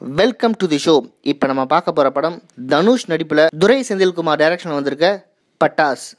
welcome to the show இப்போ நம்ம பார்க்க போற படம் தனுஷ் நடிப்புல துரை செந்தில்குமார் டைரக்ஷன் வந்திருக்க பட்டாஸ்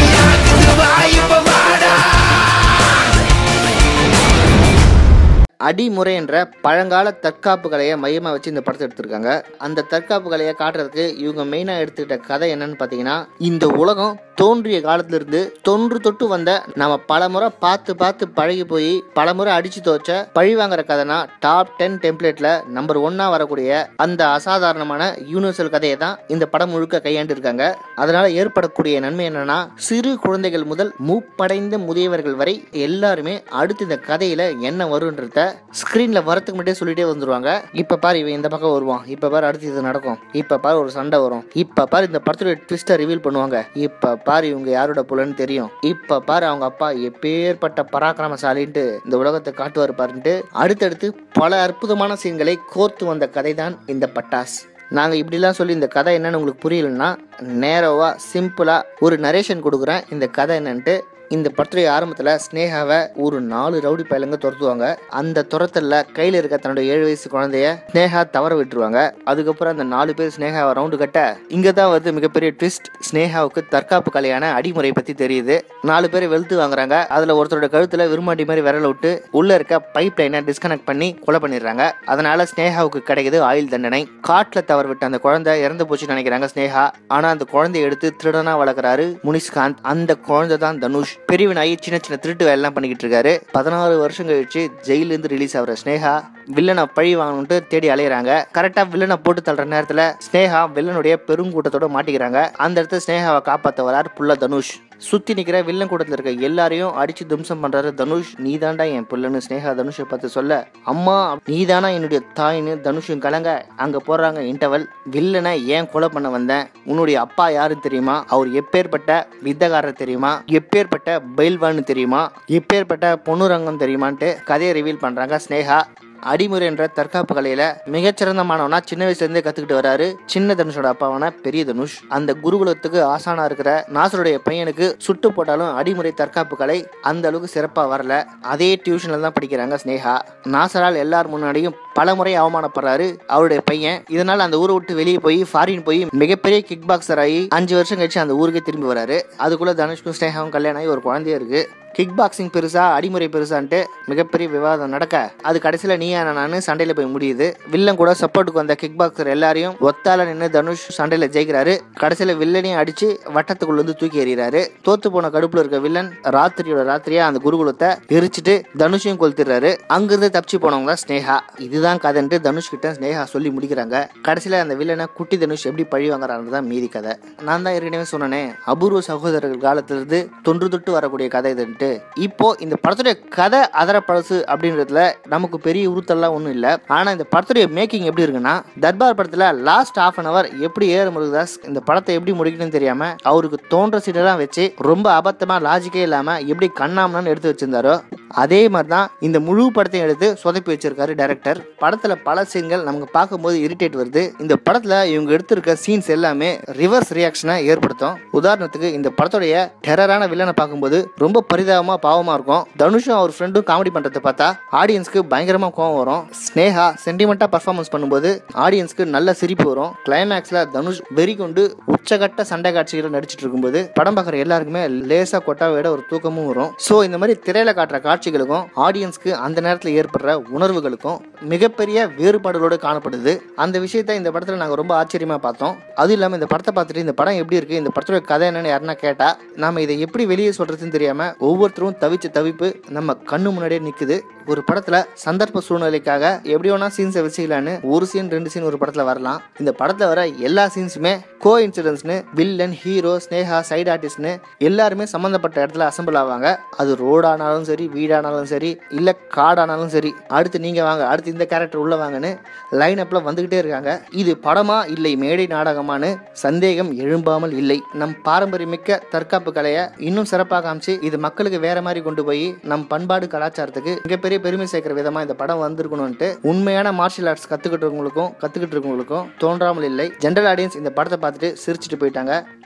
அடிமுறை என்ற பழங்கால தற்காப்பு கலையை மையமாக வச்சு இந்த படத்தை எடுத்திருக்காங்க அந்த தற்காப்பு கலையை காட்டுறதுக்கு இவங்க மெயினாக எடுத்துக்கிட்ட கதை என்னன்னு பார்த்தீங்கன்னா இந்த உலகம் தோன்றிய காலத்திலிருந்து தொன்று தொட்டு வந்த நம்ம பலமுறை பார்த்து பார்த்து பழகி போய் பலமுறை அடிச்சு துவச்ச பழி வாங்குற கதைனா டாப் டென் டெம்ப்ளேட்ல நம்பர் ஒன்னா வரக்கூடிய அந்த அசாதாரணமான யூனிவர்சல் கதையை தான் இந்த படம் முழுக்க கையாண்டு இருக்காங்க அதனால ஏற்படக்கூடிய நன்மை என்னன்னா சிறு குழந்தைகள் முதல் மூப்படைந்த முதியவர்கள் வரை எல்லாருமே அடுத்து இந்த கதையில என்ன வரும்ன்றத ஸ்கிரீன்ல வரத்துக்கு முன்னாடியே சொல்லிட்டே வந்துருவாங்க இப்ப பாரு இவன் இந்த பக்கம் வருவான் இப்ப பாரு அடுத்து இது நடக்கும் இப்ப பாரு ஒரு சண்டை வரும் இப்ப பாரு இந்த படத்துடைய ட்விஸ்டை ரிவீல் பண்ணுவாங்க இப்ப பாரு இவங்க யாரோட புலன்னு தெரியும் இப்ப பாரு அவங்க அப்பா எப்பேற்பட்ட பராக்கிரமசாலின்ட்டு இந்த உலகத்தை காட்டுவார் பாருன்ட்டு அடுத்தடுத்து பல அற்புதமான சீன்களை கோர்த்து வந்த கதை தான் இந்த பட்டாஸ் நாங்கள் இப்படிலாம் சொல்லி இந்த கதை என்னன்னு உங்களுக்கு புரியலன்னா நேரவா சிம்பிளாக ஒரு நரேஷன் கொடுக்குறேன் இந்த கதை என்னன்ட்டு இந்த படத்துடைய ஆரம்பத்தில் ஸ்னேகாவை ஒரு நாலு ரவுடி பயலுங்க துரத்துவாங்க அந்த துரத்தல்ல கையில் இருக்க தன்னோட ஏழு வயசு குழந்தைய ஸ்னேகா தவற விட்டுருவாங்க அதுக்கப்புறம் அந்த நாலு பேர் ஸ்னேகாவை ரவுண்டு கட்ட இங்கே தான் வந்து மிகப்பெரிய ட்விஸ்ட் ஸ்னேகாவுக்கு தற்காப்பு கலையான அடிமுறை பற்றி தெரியுது நாலு பேர் வெளுத்து வாங்குறாங்க அதில் ஒருத்தரோட கழுத்தில் விரும்மாண்டி மாதிரி விரல விட்டு உள்ள இருக்க பைப் லைனை டிஸ்கனெக்ட் பண்ணி கொலை பண்ணிடுறாங்க அதனால ஸ்னேகாவுக்கு கிடைக்குது ஆயுள் தண்டனை காட்டில் தவற விட்ட அந்த குழந்தை இறந்து போச்சுன்னு நினைக்கிறாங்க ஸ்னேகா ஆனால் அந்த குழந்தைய எடுத்து திருடனா வளர்க்குறாரு முனிஷ்காந்த் அந்த குழந்தை தான் தனுஷ் பெரியவனாகி சின்ன சின்ன திருட்டு வேலைலாம் பண்ணிக்கிட்டு இருக்காரு பதினாறு வருஷம் கழிச்சு ஜெயிலிருந்து ரிலீஸ் ஆகிற ஸ்னேகா வில்லனை பழி வாங்கணும்ட்டு தேடி அலையிறாங்க கரெக்டா வில்லனை போட்டு தள்ளுற நேரத்துல ஸ்னேகா வில்லனுடைய பெருங்கூட்டத்தோட மாட்டிக்கிறாங்க அந்த இடத்துல ஸ்னேகாவை காப்பாத்த வரார் புள்ள தனுஷ் சுத்தி நிக்கிற வில்லன் கூட்டத்துல இருக்க எல்லாரையும் அடிச்சு தும்சம் பண்றாரு தனுஷ் நீதாண்டா என் புள்ளன்னு ஸ்னேகா தனுஷை பார்த்து சொல்ல அம்மா நீதானா என்னுடைய தாயின்னு தனுஷும் கலங்க அங்க போடுறாங்க இன்டர்வல் வில்லனை ஏன் கொலை பண்ண வந்தேன் உன்னுடைய அப்பா யாருன்னு தெரியுமா அவர் எப்பேற்பட்ட வித்தகாரர் தெரியுமா எப்பேற்பட்ட பைல்வான்னு தெரியுமா எப்பேற்பட்ட பொன்னுரங்கம் தெரியுமான்ட்டு கதையை ரிவீல் பண்றாங்க ஸ்னேகா அடிமுறை என்ற தற்காப்பு கலையில மிகச்சிறந்த மாணவனா சின்ன வயசுல இருந்தே கத்துக்கிட்டு வராரு சின்ன தனுஷோட அப்பாவான பெரிய தனுஷ் அந்த குருகுலத்துக்கு ஆசானா இருக்கிற நாசருடைய பையனுக்கு சுட்டு போட்டாலும் அடிமுறை தற்காப்பு கலை அந்த அளவுக்கு சிறப்பா வரல அதே டியூஷன்ல தான் படிக்கிறாங்க ஸ்னேகா நாசரால் எல்லார் முன்னாடியும் பல முறை அவமானப்படுறாரு அவருடைய பையன் இதனால அந்த ஊரை விட்டு வெளியே போய் ஃபாரின் போய் மிகப்பெரிய கிக் பாக்ஸர் ஆகி அஞ்சு வருஷம் கழிச்சு அந்த ஊருக்கே திரும்பி வராரு அதுக்குள்ள தனுஷ்கும் ஸ்னேகாவும் கல்யாணம் ஆகி ஒரு குழந்தைய இருக்கு கிக் பாக்ஸிங் பெருசா அடிமுறை பெருசான்ட்டு மிகப்பெரிய விவாதம் நடக்க அது கடைசியில நீ நான் சண்டையில போய் முடியுது வில்லன் கூட சப்போர்ட்டுக்கு வந்த கிக் பாக்ஸர் எல்லாரையும் ஒத்தால நின்று தனுஷ் சண்டையில ஜெயிக்கிறாரு கடைசியில வில்லனையும் அடிச்சு வட்டத்துக்குள்ள இருந்து தூக்கி எறிகிறாரு தோத்து போன கடுப்புல இருக்க வில்லன் ராத்திரியோட ராத்திரியா அந்த குருகுலத்தை எரிச்சிட்டு தனுஷையும் கொளுத்திடுறாரு அங்கிருந்து தப்பிச்சு போனவங்க தான் ஸ்னேகா இதுதான் கதைன்ட்டு தனுஷ் கிட்ட ஸ்னேகா சொல்லி முடிக்கிறாங்க கடைசியில அந்த வில்லனை குட்டி தனுஷ் எப்படி பழி வாங்குறாரு தான் மீதி கதை நான் தான் ஏற்கனவே சொன்னேனே அபூர்வ சகோதரர்கள் காலத்திலிருந்து தொன்று தொட்டு வரக்கூடிய கதை இதுன்ட்டு இப்போ இந்த படத்துடைய கதை அதர பழசு அப்படின்றதுல நமக்கு பெரிய உறுத்தல்லாம் ஒன்றும் இல்லை ஆனால் இந்த படத்துடைய மேக்கிங் எப்படி இருக்குன்னா தர்பார் படத்தில் லாஸ்ட் ஹாஃப் அன் அவர் எப்படி ஏற முருகதாஸ் இந்த படத்தை எப்படி முடிக்கணும்னு தெரியாம அவருக்கு தோன்ற சீடெல்லாம் வச்சு ரொம்ப அபத்தமா லாஜிக்கே இல்லாம எப்படி கண்ணாமன்னு எடுத்து வச்சிருந்தாரோ அதே மாதிரி தான் இந்த முழு படத்தையும் எடுத்து சொதப்பி வச்சிருக்காரு டைரக்டர் படத்துல பல சீன்கள் நமக்கு பார்க்கும்போது இரிட்டேட் வருது இந்த படத்துல இவங்க எடுத்திருக்க சீன்ஸ் எல்லாமே ரிவர்ஸ் ரியாக்ஷனை ஏற்படுத்தும் உதாரணத்துக்கு இந்த படத்துடைய டெரரான வில்லனை பார்க்கும்போது ரொம்ப பரிதாபமா பாவமா இருக்கும் தனுஷும் அவர் ஃப்ரெண்டும் காமெடி பண்றதை பார்த்தா ஆடியன்ஸ்க்கு பயங்கரமா கோவம் வரும் ஸ்னேகா சென்டிமெண்டா பர்ஃபார்மன்ஸ் பண்ணும்போது ஆடியன்ஸ்க்கு நல்ல சிரிப்பு வரும் கிளைமேக்ஸ்ல தனுஷ் வெறி கொண்டு உச்சகட்ட சண்டை காட்சிகளை நடிச்சிட்டு இருக்கும்போது படம் பார்க்குற எல்லாருக்குமே லேசா கொட்டா விட ஒரு தூக்கமும் வரும் ஸோ இந்த மாதிரி திரையில காட்டுற காட்சிகளுக்கும் ஆடியன்ஸ்க்கு அந்த நேரத்தில் ஏற்படுற உணர்வுகளுக்கும் மிகப்பெரிய வேறுபாடுகளோடு காணப்படுது அந்த விஷயத்த இந்த படத்தில் நாங்கள் ரொம்ப ஆச்சரியமா பார்த்தோம் அதுவும் இல்லாமல் இந்த படத்தை பார்த்துட்டு இந்த படம் எப்படி இருக்கு இந்த படத்தோட கதை என்னன்னு யாருன்னா கேட்டா நாம இதை எப்படி வெளியே சொல்றதுன்னு தெரியாம ஒவ்வொருத்தரும் தவிச்ச தவிப்பு நம்ம கண்ணு முன்னாடியே நிக்குது ஒரு படத்துல சந்தர்ப்ப சூழ்நிலைக்காக எப்படி வேணா சீன்ஸை வச்சுக்கலான்னு ஒரு சீன் ரெண்டு சீன் ஒரு படத்துல வரலாம் இந்த படத்துல வர எல்லா சீன்ஸுமே கோ இன்சிடென்ட்ஸ்னு வில்லன் ஹீரோ ஸ்னேகா சைடு ஆர்டிஸ்ட்னு எல்லாருமே சம்மந்தப்பட்ட இடத்துல அசம்பிள் ஆவாங்க அது ரோடானாலும் சரி வீடானாலும் சரி இல்ல காடானாலும் சரி அடுத்து நீங்க வாங்க அடுத்து இந்த கேரக்டர் உள்ள வாங்கன்னு லைன் அப்ல வந்துகிட்டே இருக்காங்க இது படமா இல்லை மேடை நாடகமானு சந்தேகம் எழும்பாமல் இல்லை நம் பாரம்பரியமிக்க தற்காப்பு கலையை இன்னும் சிறப்பாக காமிச்சு இது மக்களுக்கு வேற மாதிரி கொண்டு போய் நம் பண்பாடு கலாச்சாரத்துக்கு மிகப்பெரிய பெருமை சேர்க்கிற விதமா இந்த படம் வந்திருக்கணும்ட்டு உண்மையான மார்ஷியல் ஆர்ட்ஸ் கத்துக்கிட்டவங்களுக்கும் கத்துக்கிட்டு இருக்கவங்களுக்கும் தோன்றாமல் இல்லை ஜென்ரல் ஆடியன்ஸ் இந்த படத்தை பார்த்துட்டு சிரிச்சிட்டு போயிட்டாங்க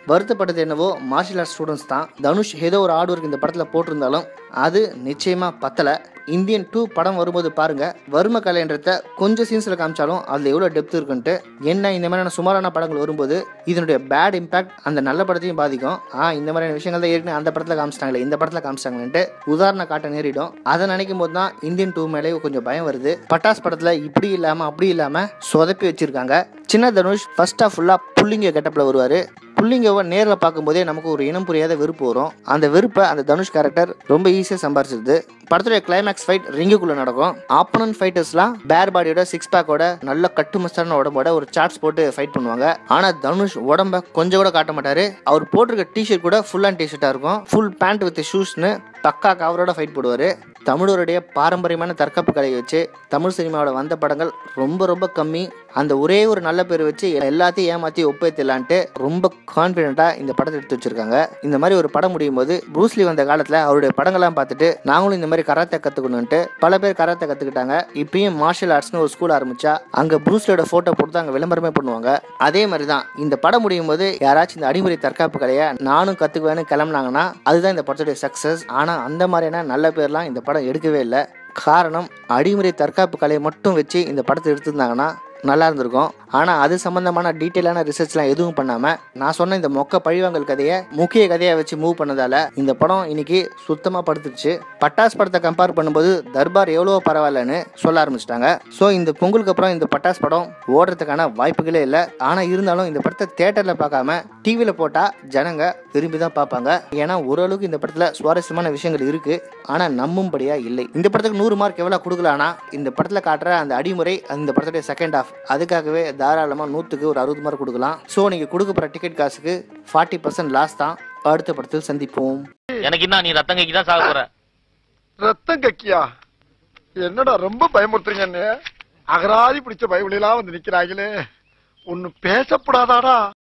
வருத்தப்பட்டது என்னவோ மார்ஷியல் ஆர்ட்ஸ் ஸ்டூடெண்ட்ஸ் தான் தனுஷ் ஏதோ ஒரு ஹார்ட் ஒர்க் இந்த படத்தில் போட்டிருந்தாலும் அது நிச்சயமா பத்தலை இந்தியன் டூ படம் வரும்போது பாருங்க வறுமை கலைன்றத கொஞ்சம் சீன்ஸில் காமிச்சாலும் அதில் எவ்வளோ டெப்த் இருக்குன்ட்டு என்ன இந்த மாதிரியான சுமாரான படங்கள் வரும்போது இதனுடைய பேட் இம்பாக்ட் அந்த நல்ல படத்தையும் பாதிக்கும் ஆ இந்த மாதிரியான விஷயங்கள் தான் ஏற்கனவே அந்த படத்தில் காமிச்சிட்டாங்களே இந்த படத்தில் காமிச்சிட்டாங்களேன்ட்டு உதாரண காட்ட நேரிடும் அதை நினைக்கும் போது தான் இந்தியன் டூ மேலே கொஞ்சம் பயம் வருது பட்டாஸ் படத்தில் இப்படி இல்லாமல் அப்படி இல்லாமல் சொதப்பி வச்சிருக்காங்க சின்ன தனுஷ் ஃபர்ஸ்ட் ஆஃப் ஃபுல்லாக புள்ளிங்க கெட்டப்பில் வருவார் புள்ளிங்கவை நேரில் பார்க்கும்போதே நமக்கு ஒரு இனம் புரியாத வெறுப்பு வரும் அந்த வெறுப்பை அந்த தனுஷ் கேரக்டர் ரொம்ப ஈஸியாக சம்பாரிச்சிருது படத்துடைய கிளைமேக்ஸ் ஃபைட் ரிங்குக்குள்ள நடக்கும் ஆப்பனன்ட் ஃபைட்டர்ஸ்லாம் பேர் பாடியோட சிக்ஸ் பேக்கோட நல்ல கட்டுமஸ்தான உடம்போட ஒரு சார்ட்ஸ் போட்டு ஃபைட் பண்ணுவாங்க ஆனா தனுஷ் உடம்ப கொஞ்சம் கூட காட்ட மாட்டாரு அவர் போட்டிருக்க டிஷர்ட் கூட ஃபுல் அண்ட் டிஷர்ட்டா இருக்கும் ஃபுல் பேண்ட் வித் ஷூஸ்னு பக்கா கவரோட ஃபைட் போடுவாரு தமிழருடைய பாரம்பரியமான தற்காப்பு கலையை வச்சு தமிழ் சினிமாவோட வந்த படங்கள் ரொம்ப ரொம்ப கம்மி அந்த ஒரே ஒரு நல்ல பேர் வச்சு எல்லாத்தையும் ஏமாத்தி ஒப்பேத்தலான்ட்டு ரொம்ப கான்ஃபிடென்ட்டா இந்த படத்தை எடுத்து வச்சிருக்காங்க இந்த மாதிரி ஒரு படம் முடியும் போது ப்ரூஸ்லி வந்த காலத்துல அவருடைய படங்கள்லாம் பார்த்துட்டு நாங்களும் இந்த மாதிரி கராத்தே கத்துக்கணும்ட்டு பல பேர் கராத்தே கத்துக்கிட்டாங்க இப்பயும் மார்ஷியல் ஆர்ட்ஸ்னு ஒரு ஸ்கூல் ஆரம்பிச்சா அங்க ப்ரூஸ்லியோட போட்டோ போட்டு தான் அங்க விளம்பரமே பண்ணுவாங்க அதே மாதிரி தான் இந்த படம் முடியும் போது யாராச்சும் இந்த அடிமுறை தற்காப்பு கலையை நானும் கத்துக்குவேன்னு கிளம்புனாங்கன்னா அதுதான் இந்த படத்துடைய சக்சஸ் ஆனா அந்த மாதிரியான நல்ல பேர்லாம் இந்த படம் எடுக்கவே இல்லை காரணம் அடிமுறை தற்காப்பு கலையை மட்டும் வச்சு இந்த படத்தை எடுத்திருந்தாங்கன்னா நல்லா இருந்திருக்கும் ஆனால் அது சம்மந்தமான டீட்டெயிலான ரிசர்ச்லாம் எதுவும் பண்ணாமல் நான் சொன்ன இந்த மொக்க பழிவாங்கல் கதையை முக்கிய கதையை வச்சு மூவ் பண்ணதால இந்த படம் இன்னைக்கு சுத்தமாக படுத்துருச்சு பட்டாஸ் படத்தை கம்பேர் பண்ணும்போது தர்பார் எவ்வளோ பரவாயில்லன்னு சொல்ல ஆரம்பிச்சிட்டாங்க ஸோ இந்த பொங்கலுக்கு அப்புறம் இந்த பட்டாஸ் படம் ஓடுறதுக்கான வாய்ப்புகளே இல்லை ஆனால் இருந்தாலும் இந்த படத்தை தேட்டரில் பார்க்காம டிவியில் போட்டால் ஜனங்க விரும்பி தான் பார்ப்பாங்க ஏன்னா ஓரளவுக்கு இந்த படத்தில் சுவாரஸ்யமான விஷயங்கள் இருக்கு ஆனால் நம்பும்படியா இல்லை இந்த படத்துக்கு நூறு மார்க் எவ்வளோ கொடுக்கலான்னா இந்த படத்தில் காட்டுற அந்த அடிமுறை அந்த படத்துடைய செகண்ட் ஹாஃப் அதுக்காகவே தாராளமாக நூற்றுக்கு ஒரு அறுபது மார்க் கொடுக்கலாம் ஸோ நீங்கள் கொடுக்க போகிற டிக்கெட் காசுக்கு ஃபார்ட்டி பர்சன்ட் லாஸ் தான் அடுத்த படத்தில் சந்திப்போம் எனக்கு என்ன நீ ரத்தம் கைக்கு தான் சாக போற ரத்தம் கக்கியா என்னடா ரொம்ப பயமுறுத்துறீங்க அகராதி பிடிச்ச பயவுலாம் வந்து நிக்கிறாங்களே ஒன்னு பேசப்படாதாடா